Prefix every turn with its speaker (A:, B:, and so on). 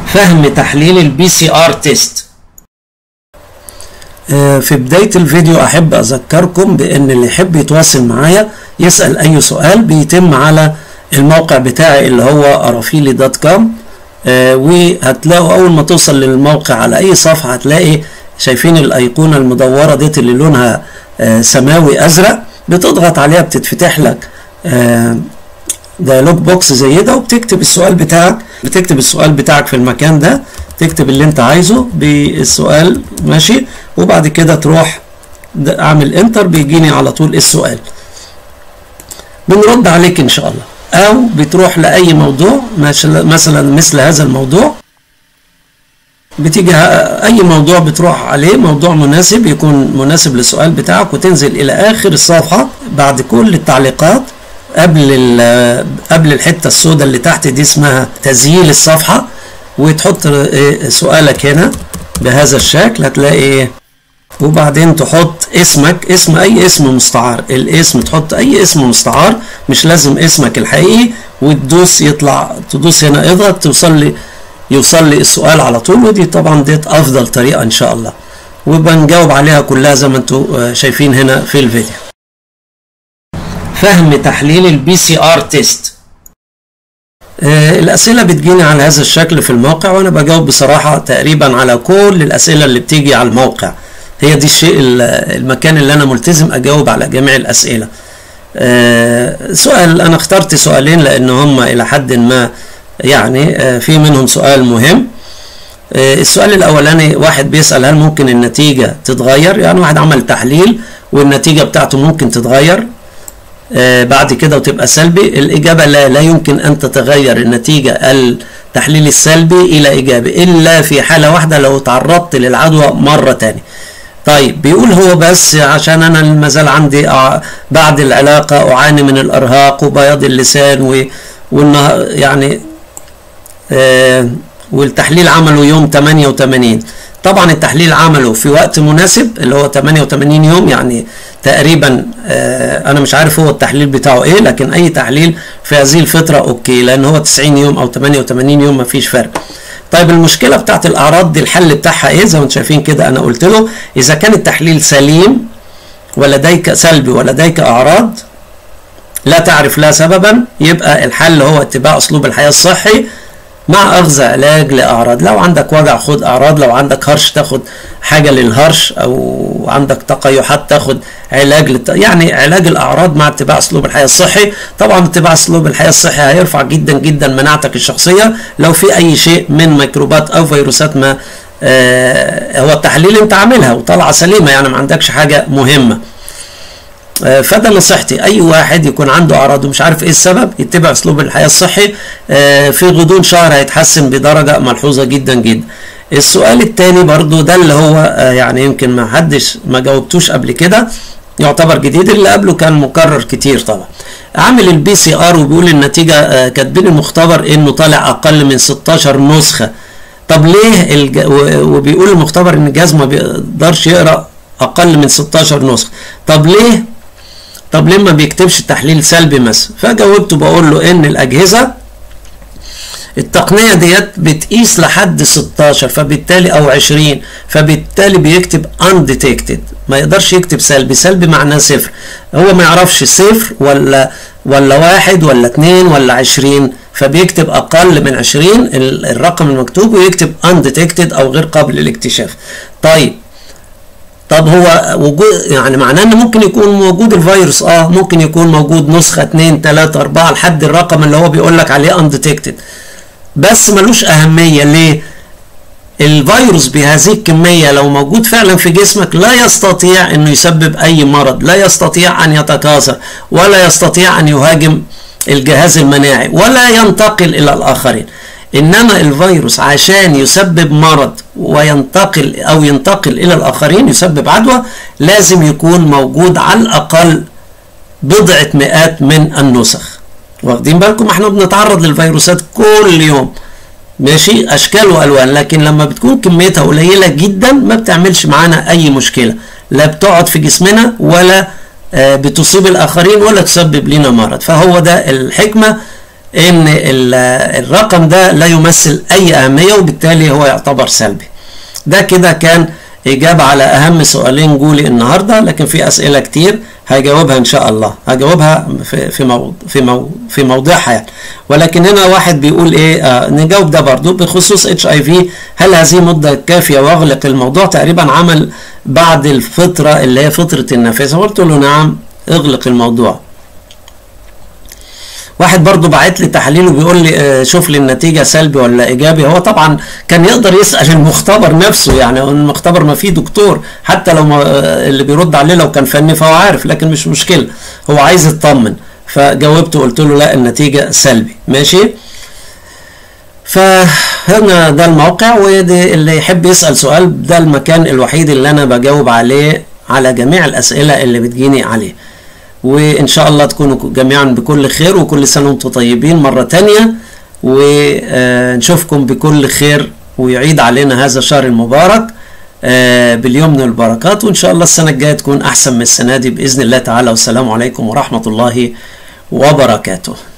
A: فهم تحليل البي سي ار تيست في بداية الفيديو أحب أذكركم بأن اللي يحب يتواصل معايا يسأل أي سؤال بيتم على الموقع بتاعي اللي هو أرافيلي دوت كوم وهتلاقوا أول ما توصل للموقع على أي صفحة هتلاقي شايفين الأيقونة المدورة ديت اللي لونها آه سماوي أزرق بتضغط عليها بتتفتح لك آه ديالوج بوكس زي ده وبتكتب السؤال بتاعك بتكتب السؤال بتاعك في المكان ده تكتب اللي انت عايزه بالسؤال ماشي وبعد كده تروح اعمل انتر بيجيني على طول السؤال بنرد عليك ان شاء الله او بتروح لاي موضوع مثلا مثل هذا الموضوع بتيجي اي موضوع بتروح عليه موضوع مناسب يكون مناسب للسؤال بتاعك وتنزل الى اخر الصفحه بعد كل التعليقات قبل قبل الحته السوداء اللي تحت دي اسمها تسجيل الصفحه وتحط سؤالك هنا بهذا الشكل هتلاقي وبعدين تحط اسمك اسم اي اسم مستعار الاسم تحط اي اسم مستعار مش لازم اسمك الحقيقي وتدوس يطلع تدوس هنا اضغط توصل لي يوصل لي السؤال على طول ودي طبعا ديت افضل طريقه ان شاء الله وبنجاوب عليها كلها زي ما انتم شايفين هنا في الفيديو فهم تحليل البي سي ار تيست الأسئلة بتجيني على هذا الشكل في الموقع وأنا بجاوب بصراحة تقريبا على كل الأسئلة اللي بتيجي على الموقع هي دي الشيء المكان اللي أنا ملتزم أجاوب على جميع الأسئلة سؤال أنا اخترت سؤالين لأن هم إلى حد ما يعني في منهم سؤال مهم السؤال الأولاني واحد بيسأل هل ممكن النتيجة تتغير يعني واحد عمل تحليل والنتيجة بتاعته ممكن تتغير آه بعد كده وتبقى سلبي الإجابة لا لا يمكن أن تتغير النتيجة التحليل السلبي إلى إيجابي إلا في حالة واحدة لو تعرضت للعدوى مرة تاني طيب بيقول هو بس عشان أنا ما زال عندي بعد العلاقة أعاني من الإرهاق وبياض اللسان و والنهار يعني آه والتحليل عمله يوم 88 طبعا التحليل عمله في وقت مناسب اللي هو 88 يوم يعني تقريبا آه انا مش عارف هو التحليل بتاعه ايه لكن اي تحليل في هذه الفتره اوكي لان هو 90 يوم او 88 يوم مفيش فرق طيب المشكله بتاعت الاعراض دي الحل بتاعها ايه زي ما انتم شايفين كده انا قلت له اذا كان التحليل سليم ولديك سلبي ولديك اعراض لا تعرف لا سببا يبقى الحل هو اتباع اسلوب الحياه الصحي مع اخذ علاج لاعراض لو عندك وجع خد اعراض لو عندك هرش تاخد حاجه للهرش او عندك تقيحات تاخد علاج للت... يعني علاج الاعراض مع اتباع اسلوب الحياه الصحي طبعا اتباع اسلوب الحياه الصحي هيرفع جدا جدا مناعتك الشخصيه لو في اي شيء من ميكروبات او فيروسات ما آه هو التحليل انت عاملها وطالعه سليمه يعني ما عندكش حاجه مهمه فده نصيحتي اي واحد يكون عنده اعراض ومش عارف ايه السبب يتبع اسلوب الحياه الصحي في غضون شهر هيتحسن بدرجه ملحوظه جدا جدا السؤال الثاني برضو ده اللي هو يعني يمكن ما حدش ما جاوبتوش قبل كده يعتبر جديد اللي قبله كان مكرر كتير طبعا عامل البي سي ار وبيقول النتيجه كاتبين المختبر انه طالع اقل من 16 نسخه طب ليه الج... وبيقول المختبر ان الجهاز ما بيقدرش يقرا اقل من 16 نسخه طب ليه طب ليه ما بيكتبش تحليل سلبي مثلا فجاوبته بقول له ان الاجهزه التقنيه ديت بتقيس لحد 16 فبالتالي او 20 فبالتالي بيكتب undetected ما يقدرش يكتب سلبي سلبي معناه صفر هو ما يعرفش صفر ولا ولا واحد ولا اتنين ولا عشرين فبيكتب اقل من 20 الرقم المكتوب ويكتب undetected او غير قابل للاكتشاف طيب طب هو وجود يعني معناه ان ممكن يكون موجود الفيروس اه ممكن يكون موجود نسخه 2 3 4 لحد الرقم اللي هو بيقول لك عليه انديتكتد بس ملوش اهميه ليه؟ الفيروس بهذه الكميه لو موجود فعلا في جسمك لا يستطيع انه يسبب اي مرض، لا يستطيع ان يتكاثر ولا يستطيع ان يهاجم الجهاز المناعي ولا ينتقل الى الاخرين. انما الفيروس عشان يسبب مرض وينتقل او ينتقل الى الاخرين يسبب عدوى لازم يكون موجود على الاقل بضعة مئات من النسخ واخدين بالكم احنا بنتعرض للفيروسات كل يوم ماشي اشكال والوان لكن لما بتكون كميتها قليله جدا ما بتعملش معانا اي مشكله لا بتقعد في جسمنا ولا بتصيب الاخرين ولا تسبب لنا مرض فهو ده الحكمه ان الرقم ده لا يمثل اي اهمية وبالتالي هو يعتبر سلبي ده كده كان اجابة على اهم سؤالين جولي النهاردة لكن في اسئلة كتير هجاوبها ان شاء الله هجاوبها في في موضوع في موضوع في موضوعها يعني ولكن هنا واحد بيقول ايه آه نجاوب ده برضو بخصوص اتش اي في هل هذه مده كافيه واغلق الموضوع تقريبا عمل بعد الفتره اللي هي فتره النفاذ قلت له نعم اغلق الموضوع واحد برضو بعت لي تحليل وبيقول لي آه شوف لي النتيجة سلبي ولا إيجابي هو طبعا كان يقدر يسأل المختبر نفسه يعني المختبر ما فيه دكتور حتى لو ما اللي بيرد عليه لو كان فني فهو عارف لكن مش مشكلة هو عايز يطمن فجاوبته قلت له لا النتيجة سلبي ماشي فهنا ده الموقع واللي يحب يسأل سؤال ده المكان الوحيد اللي أنا بجاوب عليه على جميع الأسئلة اللي بتجيني عليه وإن شاء الله تكونوا جميعا بكل خير وكل سنة وانتم طيبين مرة تانية ونشوفكم بكل خير ويعيد علينا هذا الشهر المبارك باليمن والبركات وإن شاء الله السنة الجاية تكون أحسن من السنة دي بإذن الله تعالى والسلام عليكم ورحمة الله وبركاته